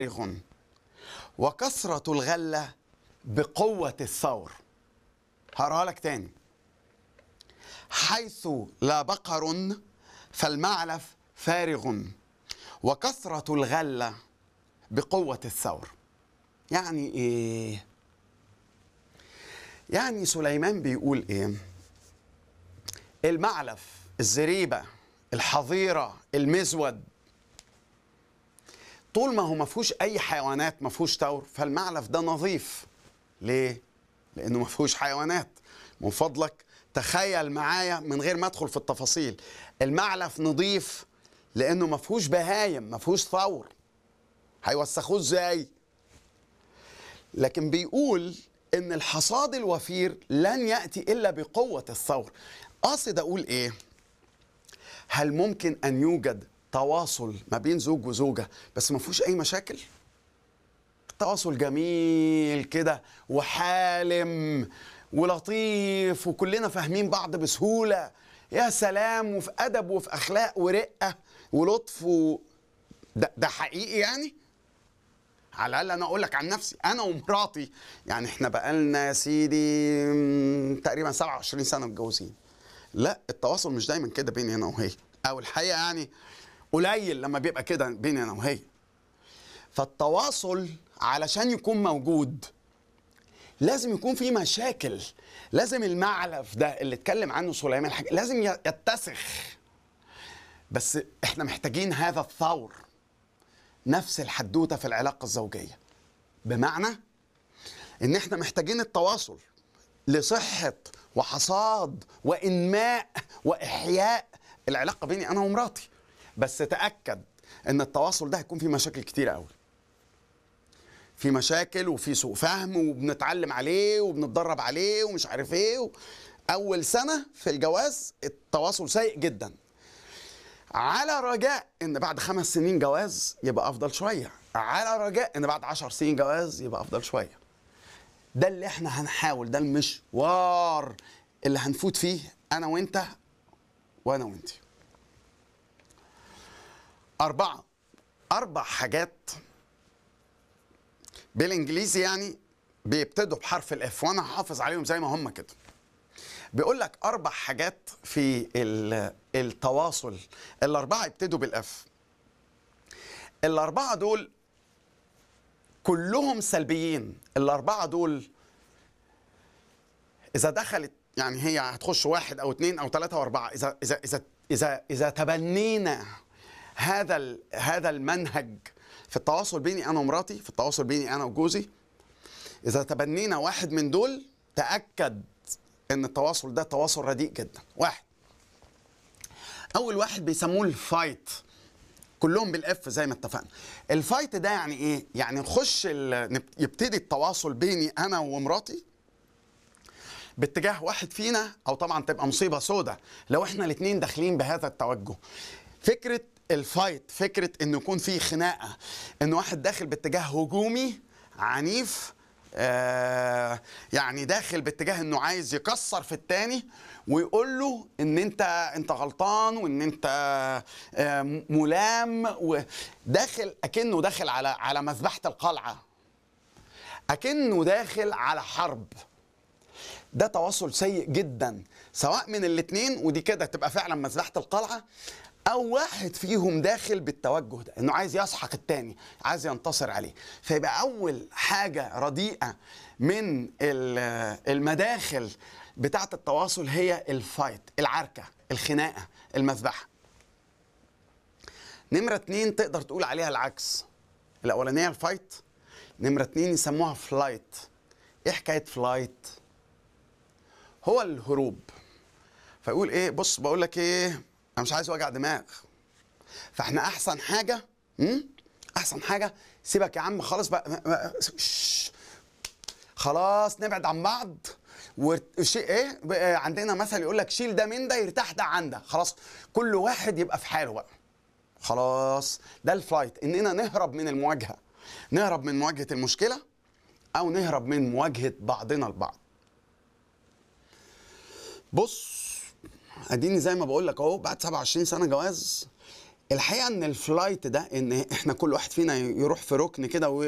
فارغ وكثرة الغلة بقوة الثور هقراها لك تاني حيث لا بقر فالمعلف فارغ وكثرة الغلة بقوة الثور يعني ايه يعني سليمان بيقول ايه المعلف الزريبة الحظيرة المزود طول ما هو ما فيهوش اي حيوانات ما فيهوش ثور فالمعلف ده نظيف ليه لانه ما فيهوش حيوانات من فضلك تخيل معايا من غير ما ادخل في التفاصيل المعلف نظيف لانه ما فيهوش بهايم ما فيهوش ثور هيوسخوه ازاي لكن بيقول ان الحصاد الوفير لن ياتي الا بقوه الثور قاصد اقول ايه هل ممكن ان يوجد تواصل ما بين زوج وزوجه بس ما فيهوش اي مشاكل تواصل جميل كده وحالم ولطيف وكلنا فاهمين بعض بسهوله يا سلام وفي ادب وفي اخلاق ورقه ولطف و... ده, ده حقيقي يعني على الاقل انا اقول لك عن نفسي انا ومراتي يعني احنا بقالنا يا سيدي م، تقريبا 27 سنه متجوزين لا التواصل مش دايما كده بيني انا وهي او الحقيقه يعني قليل لما بيبقى كده بيني انا وهي فالتواصل علشان يكون موجود لازم يكون في مشاكل لازم المعلف ده اللي اتكلم عنه سليمان الحاج لازم يتسخ بس احنا محتاجين هذا الثور نفس الحدوته في العلاقه الزوجيه بمعنى ان احنا محتاجين التواصل لصحه وحصاد وانماء واحياء العلاقه بيني انا ومراتي بس تاكد ان التواصل ده هيكون فيه مشاكل كتيره قوي في مشاكل وفي سوء فهم وبنتعلم عليه وبنتدرب عليه ومش عارف ايه و... اول سنه في الجواز التواصل سيء جدا على رجاء ان بعد خمس سنين جواز يبقى افضل شويه على رجاء ان بعد عشر سنين جواز يبقى افضل شويه ده اللي احنا هنحاول ده المشوار اللي هنفوت فيه انا وانت وانا وانت اربعه اربع حاجات بالانجليزي يعني بيبتدوا بحرف الاف وانا هحافظ عليهم زي ما هم كده بيقول لك اربع حاجات في ال- التواصل الاربعه يبتدوا بالاف الاربعه دول كلهم سلبيين الاربعه دول اذا دخلت يعني هي هتخش واحد او اثنين او ثلاثه واربعه اذا اذا اذا اذا اذا تبنينا هذا ال- هذا المنهج في التواصل بيني انا ومراتي في التواصل بيني انا وجوزي اذا تبنينا واحد من دول تاكد ان التواصل ده تواصل رديء جدا واحد اول واحد بيسموه الفايت كلهم بالاف زي ما اتفقنا الفايت ده يعني ايه يعني نخش ال- نب- يبتدي التواصل بيني انا ومراتي باتجاه واحد فينا او طبعا تبقى مصيبه سودة لو احنا الاثنين داخلين بهذا التوجه فكره الفايت فكره انه يكون في خناقه ان واحد داخل باتجاه هجومي عنيف آه يعني داخل باتجاه انه عايز يكسر في التاني ويقول له ان انت انت غلطان وان انت آه ملام وداخل اكنه داخل على على مذبحه القلعه اكنه داخل على حرب ده تواصل سيء جدا سواء من الاثنين ودي كده تبقى فعلا مذبحه القلعه او واحد فيهم داخل بالتوجه ده انه عايز يسحق التاني عايز ينتصر عليه فيبقى اول حاجه رديئه من ال- المداخل بتاعه التواصل هي الفايت العركه الخناقه المذبحه نمره اتنين تقدر تقول عليها العكس الاولانيه الفايت نمره اتنين يسموها فلايت ايه حكايه فلايت هو الهروب فيقول ايه بص بقول لك ايه انا مش عايز وجع دماغ فاحنا احسن حاجه م? احسن حاجه سيبك يا عم خلاص بقى ما- ما- شش. خلاص نبعد عن بعض وشيء ايه بقى عندنا مثل يقول لك شيل ده من ده يرتاح ده عن ده خلاص كل واحد يبقى في حاله بقى خلاص ده الفلايت اننا نهرب من المواجهه نهرب من مواجهه المشكله او نهرب من مواجهه بعضنا البعض بص اديني زي ما بقول لك اهو بعد 27 سنه جواز الحقيقه ان الفلايت ده ان احنا كل واحد فينا يروح في ركن كده